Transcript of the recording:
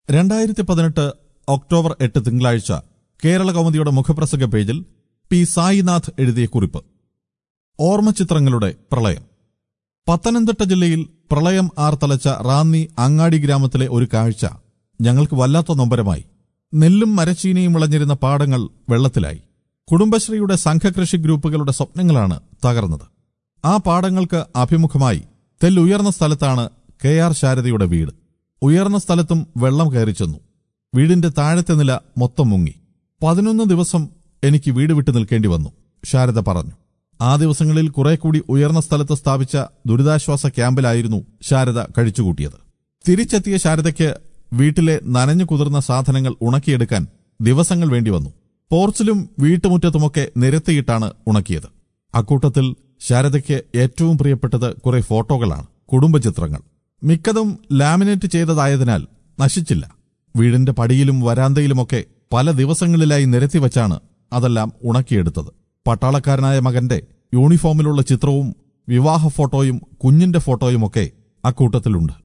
രണ്ടായിരത്തി പതിനെട്ട് ഒക്ടോബർ എട്ട് തിങ്കളാഴ്ച കേരള കൗമുദിയുടെ മുഖപ്രസംഗ പേജിൽ പി സായിനാഥ് എഴുതിയ കുറിപ്പ് ഓർമ്മചിത്രങ്ങളുടെ പ്രളയം പത്തനംതിട്ട ജില്ലയിൽ പ്രളയം ആർത്തലച്ച റാന്നി അങ്ങാടി ഗ്രാമത്തിലെ ഒരു കാഴ്ച ഞങ്ങൾക്ക് വല്ലാത്ത നൊമ്പരമായി നെല്ലും മരച്ചീനിയും വിളഞ്ഞിരുന്ന പാടങ്ങൾ വെള്ളത്തിലായി കുടുംബശ്രീയുടെ സംഘകൃഷി ഗ്രൂപ്പുകളുടെ സ്വപ്നങ്ങളാണ് തകർന്നത് ആ പാടങ്ങൾക്ക് അഭിമുഖമായി തെല്ലുയർന്ന സ്ഥലത്താണ് കെ ആർ ശാരദയുടെ വീട് ഉയർന്ന സ്ഥലത്തും വെള്ളം കയറി ചെന്നു വീടിന്റെ താഴത്തെ നില മൊത്തം മുങ്ങി പതിനൊന്ന് ദിവസം എനിക്ക് വീട് വിട്ടു നിൽക്കേണ്ടി വന്നു ശാരദ പറഞ്ഞു ആ ദിവസങ്ങളിൽ കുറെ കൂടി ഉയർന്ന സ്ഥലത്ത് സ്ഥാപിച്ച ദുരിതാശ്വാസ ക്യാമ്പിലായിരുന്നു ശാരദ കഴിച്ചുകൂട്ടിയത് തിരിച്ചെത്തിയ ശാരദയ്ക്ക് വീട്ടിലെ നനഞ്ഞു കുതിർന്ന സാധനങ്ങൾ ഉണക്കിയെടുക്കാൻ ദിവസങ്ങൾ വേണ്ടി വന്നു പോർച്ചിലും വീട്ടുമുറ്റത്തുമൊക്കെ നിരത്തിയിട്ടാണ് ഉണക്കിയത് അക്കൂട്ടത്തിൽ ശാരദയ്ക്ക് ഏറ്റവും പ്രിയപ്പെട്ടത് കുറെ ഫോട്ടോകളാണ് കുടുംബചിത്രങ്ങൾ മിക്കതും ലാമിനേറ്റ് ചെയ്തതായതിനാൽ നശിച്ചില്ല വീടിന്റെ പടിയിലും വരാന്തയിലുമൊക്കെ പല ദിവസങ്ങളിലായി നിരത്തിവച്ചാണ് അതെല്ലാം ഉണക്കിയെടുത്തത് പട്ടാളക്കാരനായ മകന്റെ യൂണിഫോമിലുള്ള ചിത്രവും വിവാഹ ഫോട്ടോയും കുഞ്ഞിന്റെ ഫോട്ടോയുമൊക്കെ അക്കൂട്ടത്തിലുണ്ട്